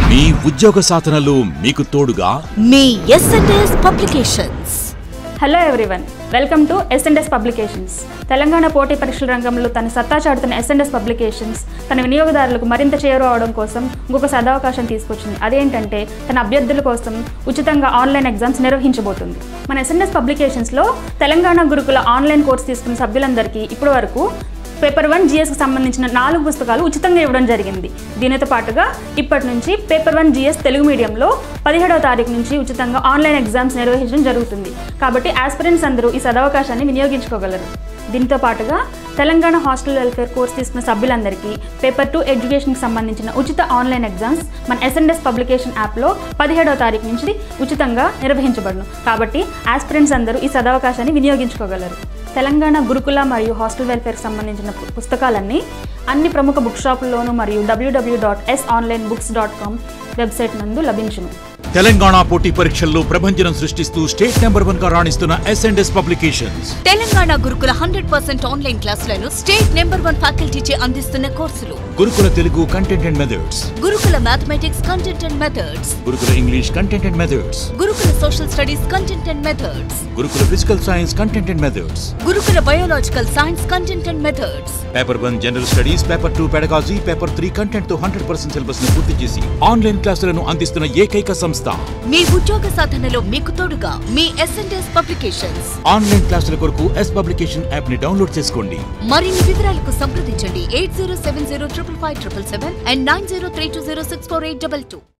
మీ ఉద్యోగ సాధనలో మీకు తోడుగా మీ SNS publications hello everyone welcome to S and S publications Telangana పోటీ పరీక్షల రంగంలో తన సత్తా చాటుతున్న ఎస్ఎండ్ఎస్ పబ్లికేషన్స్ తన వినియోగదారులకు మరింత చేరువవడం కోసం ఇంకొక సదవకాశం తీసుకొచ్చింది అదేంటంటే తన అభ్యర్థుల కోసం ఉచితంగా ఆన్లైన్ ఎగ్జామ్స్ నిర్వహించబోతుంది మన ఎస్ఎండ్ఎస్ పబ్లికేషన్స్లో తెలంగాణ గురుకుల ఆన్లైన్ కోర్స్ తీసుకున్న సభ్యులందరికీ ఇప్పటి వరకు పేపర్ వన్ జిఎస్కి సంబంధించిన నాలుగు పుస్తకాలు ఉచితంగా ఇవ్వడం జరిగింది దీనితో పాటుగా ఇప్పటి నుంచి పేపర్ వన్ జిఎస్ తెలుగు మీడియంలో పదిహేడవ తారీఖు నుంచి ఉచితంగా ఆన్లైన్ ఎగ్జామ్స్ నిర్వహించడం జరుగుతుంది కాబట్టి ఆస్పిరెంట్స్ అందరూ ఈ సదవకాశాన్ని వినియోగించుకోగలరు దీంతో పాటుగా తెలంగాణ హాస్టల్ వెల్ఫేర్ కోర్స్ తీసుకున్న సభ్యులందరికీ పేపర్ టూ ఎడ్యుకేషన్కి సంబంధించిన ఉచిత ఆన్లైన్ ఎగ్జామ్స్ మన ఎస్ఎన్ఎస్ పబ్లికేషన్ యాప్లో పదిహేడవ తారీఖు నుంచి ఉచితంగా నిర్వహించబడును కాబట్టి ఆస్పిరెంట్స్ అందరూ ఈ సదవకాశాన్ని వినియోగించుకోగలరు తెలంగాణ గురుకుల మరియు హాస్టల్ వెల్ఫేర్కి సంబంధించిన పు- పుస్తకాలన్నీ అన్ని ప్రముఖ బుక్ షాపుల్లోనూ మరియు WWW dot S online books dot com website నందు లభించును తెలంగాణ పోటీ పరీక్షల్లో ప్రభంజనం సృష్టిస్తూ స్టేట్ నెంబర్ వన్ గా రాణిస్తున్న S and S publications Telangana Gurukula hundred percent online క్లాసులను స్టేట్ నెంబర్ వన్ ఫ్యాకల్టీచే అందిస్తున్న కోర్సులు Gurukula Telugu content and methods Gurukula mathematics content and methods Gurukula English content and methods Gurukula social studies content and methods Gurukula physical science content and methods Gurukula biological science content and methods paper one general studies paper two pedagogy paper three content తో hundred percent syllabus ను పూర్తి చేసి online క్లాసులను అందిస్తున్న ఏకైక సంస్థ మీ ఉద్యోగ సాధనలో మీకు తోడుగా మీ ఎస్ఎన్ఎస్ పబ్లికేషన్స్ ఆన్లైన్ క్లాసుల కొరకు ఎస్ పబ్లికేషన్ యాప్ ని డౌన్లోడ్ చేసుకోండి మరిన్ని వివరాలకు సంప్రదించండి eight zero seven zero triple five triple seven and nine zero three two zero six four eight double two